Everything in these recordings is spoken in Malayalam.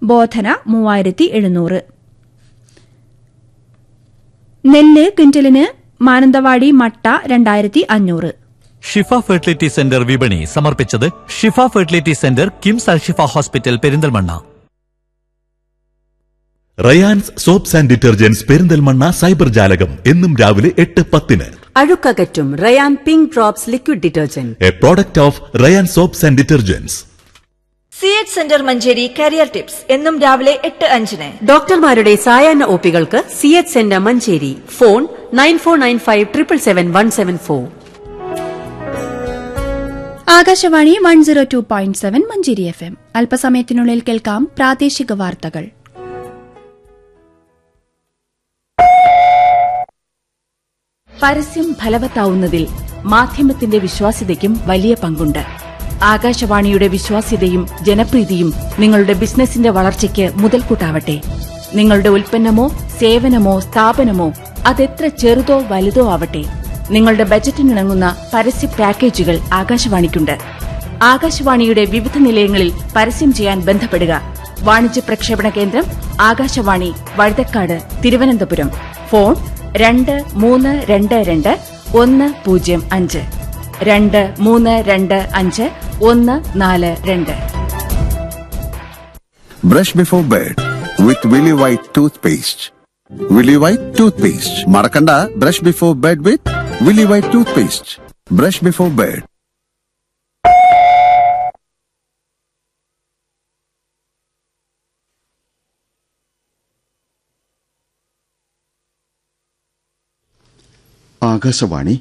ബോധന മൂവായിരത്തി എഴുന്നൂറ് നെല്ല് ക്വിന്റലിന് മാനന്തവാടി മട്ട രണ്ടായിരത്തി അഞ്ഞൂറ് ഷിഫ ഫെർട്ടിലിറ്റി സെന്റർ വിപണി സമർപ്പിച്ചത് Shifa fertility centre KIMS Alshifa hospital Perinthalmanna Rayan's soaps and detergents Perinthalmanna cyber ജാലകം എന്നും രാവിലെ എട്ട് പത്തിന് അഴുക്കകറ്റും Rayan pink drops liquid detergent a product of Rayan soaps and detergents C H centre Manjeri career tips എന്നും രാവിലെ എട്ട് അഞ്ചിന് ഡോക്ടർമാരുടെ സായാഹ്ന ഒപികൾക്ക് C H centre Manjeri phone nine four nine five triple seven one seven four Akashvani one zero two point seven Manjeri F M അല്പസമയത്തിനുള്ളിൽ കേൾക്കാം പ്രാദേശിക വാർത്തകൾ പരസ്യം ഫലവത്താവുന്നതിൽ മാധ്യമത്തിന്റെ വിശ്വാസ്യതയ്ക്കും വലിയ പങ്കുണ്ട് ആകാശവാണിയുടെ വിശ്വാസ്യതയും ജനപ്രീതിയും നിങ്ങളുടെ ബിസിനസിന്റെ വളർച്ചയ്ക്ക് മുതൽക്കൂട്ടാവട്ടെ നിങ്ങളുടെ ഉൽപ്പന്നമോ സേവനമോ സ്ഥാപനമോ അതെത്ര ചെറുതോ വലുതോ ആവട്ടെ നിങ്ങളുടെ ബജറ്റിനിണങ്ങുന്ന പരസ്യ പാക്കേജുകൾ ആകാശവാണിക്കുണ്ട് ആകാശവാണിയുടെ വിവിധ നിലയങ്ങളിൽ പരസ്യം ചെയ്യാൻ ബന്ധപ്പെടുക വാണിജ്യ പ്രക്ഷേപണ കേന്ദ്രം ആകാശവാണി വഴുതക്കാട് തിരുവനന്തപുരം ഫോൺ രണ്ട് മൂന്ന് രണ്ട് രണ്ട് ഒന്ന് പൂജ്യം അഞ്ച് രണ്ട് മൂന്ന് രണ്ട് അഞ്ച് ഒന്ന് നാല് രണ്ട് Brush before bed with Willy White toothpaste. Willy White toothpaste. Marakanda, brush before bed with Willy White toothpaste. Brush before bed. Akashvani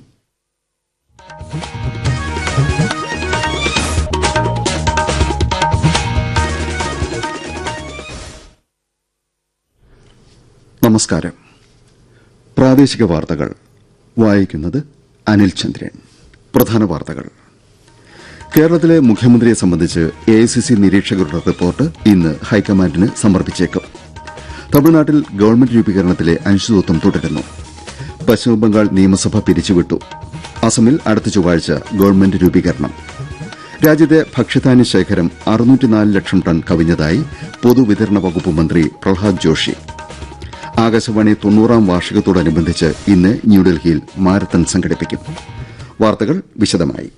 നമസ്കാരം പ്രാദേശിക വാർത്തകൾ വായിക്കുന്നത് അനിൽ ചന്ദ്രൻ പ്രധാന വാർത്തകൾ കേരളത്തിലെ മുഖ്യമന്ത്രിയെ സംബന്ധിച്ച് എ ഐ സി സി നിരീക്ഷകരുടെ റിപ്പോർട്ട് ഇന്ന് ഹൈക്കമാൻഡിന് സമർപ്പിച്ചേക്കും തമിഴ്നാട്ടിൽ ഗവൺമെന്റ് രൂപീകരണത്തിലെ അനിശ്ചിതത്വം തുടരുന്നു പശ്ചിമബംഗാൾ നിയമസഭ പിരിച്ചുവിട്ടു അസമിൽ അടുത്ത ചൊവ്വാഴ്ച ഗവൺമെന്റ് രൂപീകരണം രാജ്യത്തെ ഭക്ഷ്യധാന്യ ശേഖരം അറുന്നൂറ്റിനാല് ലക്ഷം ടൺ കവിഞ്ഞതായി പൊതുവിതരണ വകുപ്പ് മന്ത്രി പ്രഹ്ലാദ് ജോഷി ആകാശവാണി തൊണ്ണൂറാം വാർഷികത്തോടനുബന്ധിച്ച് ഇന്ന് ന്യൂഡൽഹിയിൽ മാരത്തൺ സംഘടിപ്പിക്കും വാർത്തകൾ വിശദമായി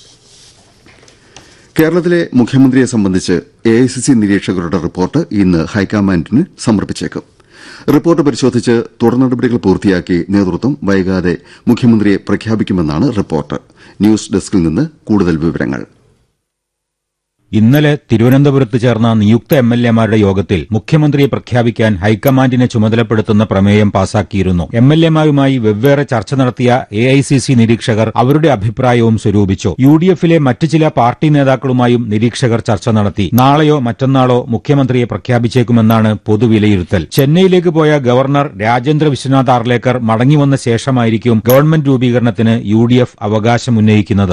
കേരളത്തിലെ മുഖ്യമന്ത്രിയെ സംബന്ധിച്ച് എ ഐ സി സി നിരീക്ഷകരുടെ റിപ്പോർട്ട് ഇന്ന് ഹൈക്കമാൻഡിന് സമർപ്പിച്ചേക്കും റിപ്പോർട്ട് പരിശോധിച്ച് തുടർ നടപടികൾ പൂർത്തിയാക്കി നേതൃത്വം വൈകാതെ മുഖ്യമന്ത്രിയെ പ്രഖ്യാപിക്കുമെന്നാണ് റിപ്പോർട്ട് ന്യൂസ് ഡെസ്കിൽ നിന്ന് കൂടുതൽ വിവരങ്ങൾ ഇന്നലെ തിരുവനന്തപുരത്ത് ചേർന്ന നിയുക്ത എം എൽ എമാരുടെ യോഗത്തിൽ മുഖ്യമന്ത്രിയെ പ്രഖ്യാപിക്കാൻ ഹൈക്കമാൻഡിനെ ചുമതലപ്പെടുത്തുന്ന പ്രമേയം പാസാക്കിയിരുന്നു എം എൽ എമാരുമായി വെവ്വേറെ ചർച്ച നടത്തിയ എ ഐ സി സി നിരീക്ഷകർ അവരുടെ അഭിപ്രായവും സ്വരൂപിച്ചു യു ഡി എഫിലെ മറ്റു ചില പാർട്ടി നേതാക്കളുമായും നിരീക്ഷകർ ചർച്ച നടത്തി നാളെയോ മറ്റന്നാളോ മുഖ്യമന്ത്രിയെ പ്രഖ്യാപിച്ചേക്കുമെന്നാണ് പൊതുവിലയിരുത്തൽ ചെന്നൈയിലേക്ക് പോയ ഗവർണർ രാജേന്ദ്ര വിശ്വനാഥ് ആർലേക്കർ മടങ്ങിവന്ന ശേഷമായിരിക്കും ഗവൺമെന്റ് രൂപീകരണത്തിന് യു ഡി എഫ് അവകാശമുന്നയിക്കുന്നത്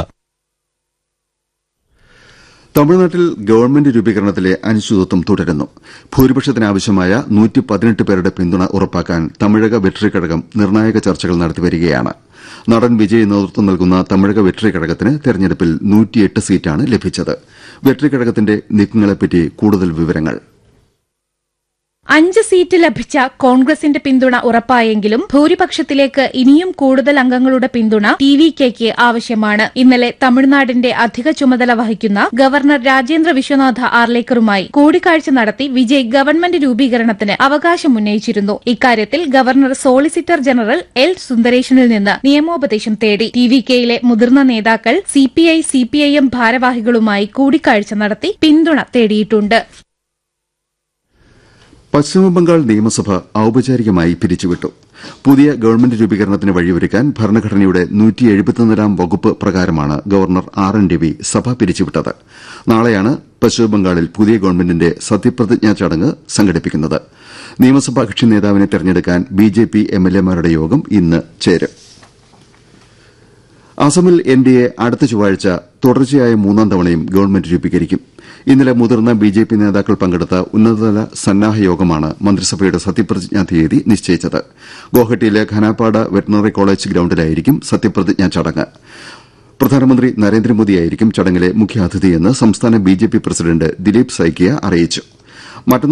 തമിഴ്നാട്ടിൽ ഗവൺമെന്റ് രൂപീകരണത്തിലെ അനിശ്ചിതത്വം തുടരുന്നു ഭൂരിപക്ഷത്തിനാവശ്യമായ നൂറ്റി പതിനെട്ട് പേരുടെ പിന്തുണ ഉറപ്പാക്കാൻ തമിഴക വെട്രി ഘടകം നിർണായക ചർച്ചകൾ നടത്തിവരികയാണ് നടൻ വിജയ് നേതൃത്വം നൽകുന്ന തമിഴക വെട്രി ഘടകത്തിന് തെരഞ്ഞെടുപ്പിൽ നൂറ്റിയെട്ട് സീറ്റാണ് ലഭിച്ചത് വെട്രി ഘടകത്തിന്റെ നീക്കങ്ങളെപ്പറ്റി കൂടുതൽ വിവരങ്ങൾ അഞ്ച് സീറ്റ് ലഭിച്ച കോൺഗ്രസിന്റെ പിന്തുണ ഉറപ്പായെങ്കിലും ഭൂരിപക്ഷത്തിലേക്ക് ഇനിയും കൂടുതൽ അംഗങ്ങളുടെ പിന്തുണ ടി വി കെക്ക് ആവശ്യമാണ് ഇന്നലെ തമിഴ്നാടിന്റെ അധിക ചുമതല വഹിക്കുന്ന ഗവർണർ രാജേന്ദ്ര വിശ്വനാഥ ആർലേക്കറുമായി കൂടിക്കാഴ്ച നടത്തി വിജയ് ഗവൺമെന്റ് രൂപീകരണത്തിന് അവകാശമുന്നയിച്ചിരുന്നു ഇക്കാര്യത്തിൽ ഗവർണർ സോളിസിറ്റർ ജനറൽ എൽ സുന്ദരേഷനിൽ നിന്ന് നിയമോപദേശം തേടി ടി വി കെയിലെ മുതിർന്ന നേതാക്കൾ സിപിഐ സിപിഐഎം ഭാരവാഹികളുമായി കൂടിക്കാഴ്ച നടത്തി പിന്തുണ തേടിയിട്ടുണ്ട് പശ്ചിമബംഗാൾ നിയമസഭ ഔപചാരികമായി പിരിച്ചുവിട്ടു പുതിയ ഗവൺമെന്റ് രൂപീകരണത്തിന് വഴിയൊരുക്കാൻ ഭരണഘടനയുടെ നൂറ്റി എഴുപത്തിയൊന്നാം വകുപ്പ് പ്രകാരമാണ് ഗവർണർ ആർ എൻ രവി സഭ പിരിച്ചുവിട്ടത് നാളെയാണ് പശ്ചിമബംഗാളിൽ പുതിയ ഗവൺമെന്റിന്റെ സത്യപ്രതിജ്ഞാ ചടങ്ങ് സംഘടിപ്പിക്കുന്നത് നിയമസഭാ കക്ഷി നേതാവിനെ തെരഞ്ഞെടുക്കാൻ ബിജെപി എംഎൽഎമാരുടെ യോഗം ഇന്ന് ചേരും അസമിൽ എൻഡിഎ അടുത്ത ചൊവ്വാഴ്ച തുടർച്ചയായ മൂന്നാം തവണയും ഗവൺമെന്റ് രൂപീകരിക്കും ഇന്നലെ മുതിർന്ന ബിജെപി നേതാക്കൾ പങ്കെടുത്ത ഉന്നതതല സന്നാഹ യോഗമാണ് മന്ത്രിസഭയുടെ സത്യപ്രതിജ്ഞാ തീയതി നിശ്ചയിച്ചത് ഗോഹട്ടിയിലെ ഖനാപ്പാട് വെറ്ററിനറി കോളേജ് ഗ്രൌണ്ടിലായിരിക്കും സത്യപ്രതിജ്ഞാ ചടങ്ങ് പ്രധാനമന്ത്രി നരേന്ദ്രമോദിയായിരിക്കും ചടങ്ങിലെ മുഖ്യാതിഥിയെന്ന് സംസ്ഥാന ബിജെപി പ്രസിഡന്റ് ദിലീപ് സൈക്കിയ അറിയിച്ചു